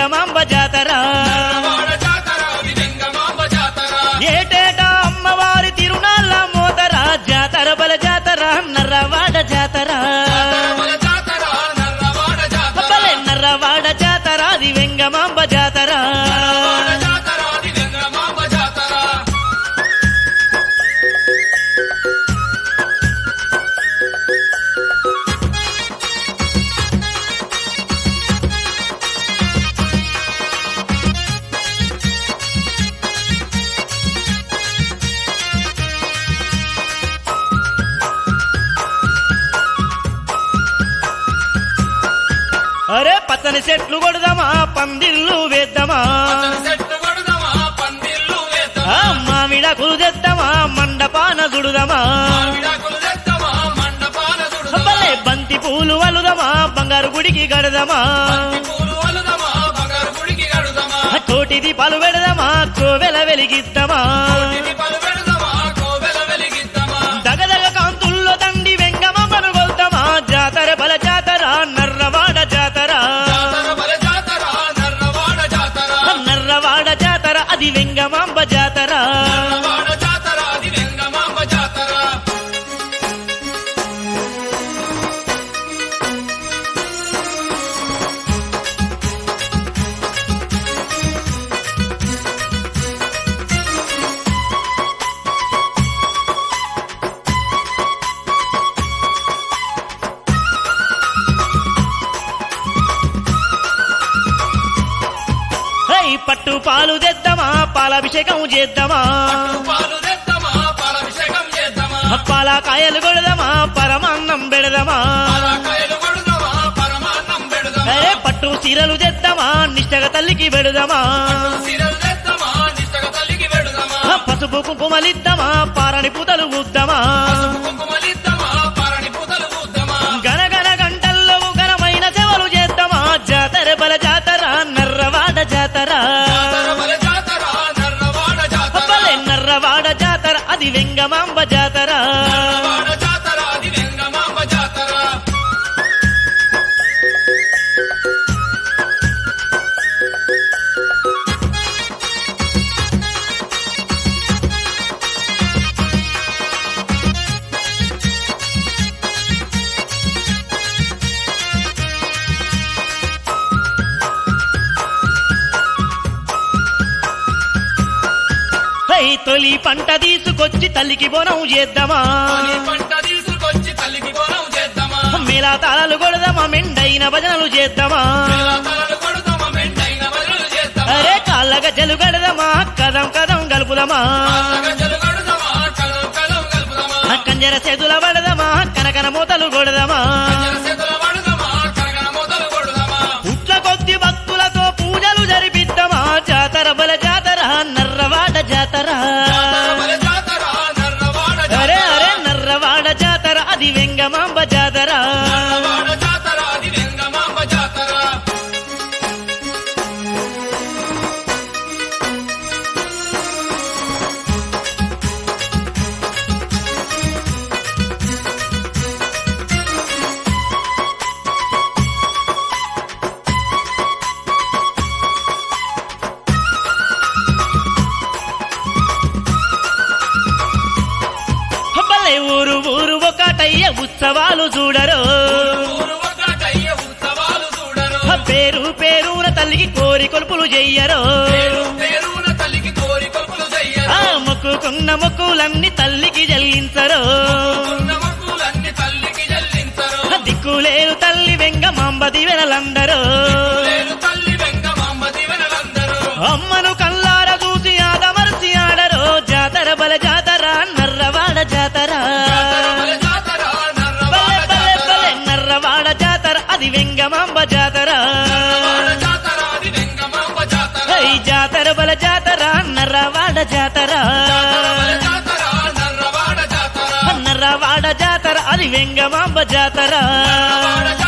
వెంగమాంబ జాతర వాడ జాతర అది వెంగమాంబ జాతర ఏటేటా అమ్మవారి తిరునాళ్ళ మోతర జాతర బల జాతర నర్రవాడ జాతర జాతరమల జాతర నర్రవాడ జాతర బలే నర్రవాడ జాతర అది వెంగమాంబ జాతర వాడ జాతర అది వెంగమాంబ జాతర అరే పచ్చని చెట్లు కొడదామా పందిళ్ళు వేద్దామా అతని చెట్టు కొడదామా పందిళ్ళు వేద్దామా ఆ, మామిడాకులు తెద్దామా మండపాన దుడుదామా విడాకులు తెద్దామా మండపాల దుడుదామా బలే బంతి పూలు వలుదామా బంగారు గుడికి గడదామా బంతి పూలు వలుదామా బంగారు గుడికి కడుదామా కోటి దీపాలు పెడదామా కోవెల వెలిగిద్దామా ఇది పలు పెడదామా కోవెల వెలిగిద్దామా దగదగ కాంతుల్లో దండి వెంగమ్మను కొల్తామా జాతర బల జాతర నర్రవాడ జాతర జాతర బల జాతర నర్రవాడ జాతర నర్రవాడ జాతర అది వెంగమాంబ జాతర నర్రవాడ జాతర అది వెంగమాంబ జాతర హై పట్టు పాలు తెద్దామా పాలాభిషేకం చేద్దామా పాలు తెద్దామా పాలాభిషేకం చేద్దామా పాల కాయలు కొడదామా పరమాన్నం పెడదామా పాలకాయలు కొడదామా పరమాన్నం పెడదామా అరే పట్టు చీరలు తెద్దామా నిష్టగా తల్లికి పెడదామా సిరలు తెద్దామా నిష్టగా తల్లికి పెడదామా పసుపు కుంకుమలిద్దామా పారని పూతలు ఊద్దామా పసుపు కుంకుమలిద్దామా పారని పూతలు పూద్దామా గనగన గంటల్లో ఘనమైన సేవలు చేద్దామా జాతర బల జాతర నర్రవాడ జాతర జాతర బల జాతర నర్రవాడ జాతర బలే నర్రవాడ జాతర అది వెంగమాంబ జాతర నర్రవాడ జాతర అది వెంగమాంబ జాతర హై తొలి పంట తీసుకొచ్చి తల్లికి బోనం చేద్దామా తొలి పంట తీసుకొచ్చి తల్లికి బోనం చేద్దామా మేళా తాళాలు కొడదామా మెండైన భజనలు చేద్దామా వేల తలలు కొడదామా మెండైన బదులు చేద్దామా అరే కాళ్ళ గజ్జలు కడదామా కదం కదం గలుపుదామా గజలు కొడదామా కలం కలం కలుపుదామా కంజర చేతుల పడదామా కనకన మూతలు కొడదామా చేతుల పడదామా కనకన మూతలు కొడదామా పుట్ల కొద్ది భక్తులతో పూజలు జరిపిద్దామా జాతర బల జాతర నర్రవాడ జాతర జాతర బల జాతర నర్రవాడ అరే జాతర అరే నర్రవాడ జాతర అది వెంగమాంబ జాతర నర్రవాడ జాతర అది వెంగమాంబ జాతర బలే ఊరు ఊరు ఒకటయ్య ఉత్సవాలు చూడరు ఊరు ఒకటయ్య ఉత్సవాలు చూడరు పేరు పేరున తల్లికి కోరి కొలుపులు చెయ్యరు పేరు పేరున తల్లికి కోరి కొలుపులు చెయ్యరు ఆ మొక్కుకున్న మొక్కులన్నీ తల్లికి జల్లించరు ఉన్న మొక్కులన్నీ తల్లికి జల్లించరు దిక్కులేరు తల్లి వెంగమాంబ దివెనలందరూ లేరు తల్లి వెంగమాంబ దివెనలందరూ అమ్మను కల్లార చూసి ఆదమర్చి ఆడరు జాతర బల జాతర నర్రవాడ జాతర జాతర బల జాతర నర్రవాడ బలే బలే జాతర బలే నర్రవాడ జాతర అది వెంగమాంబ జాతర నర్రవాడ జాతర అది వెంగమాంబ జాతర ఈ జాతర బల జాతర నర్రవాడ జాతర జాతర బల జాతర నర్రవాడ జాతర నర్రవాడ జాతర అది వెంగమాంబ జాతర నర్రవాడ జాతర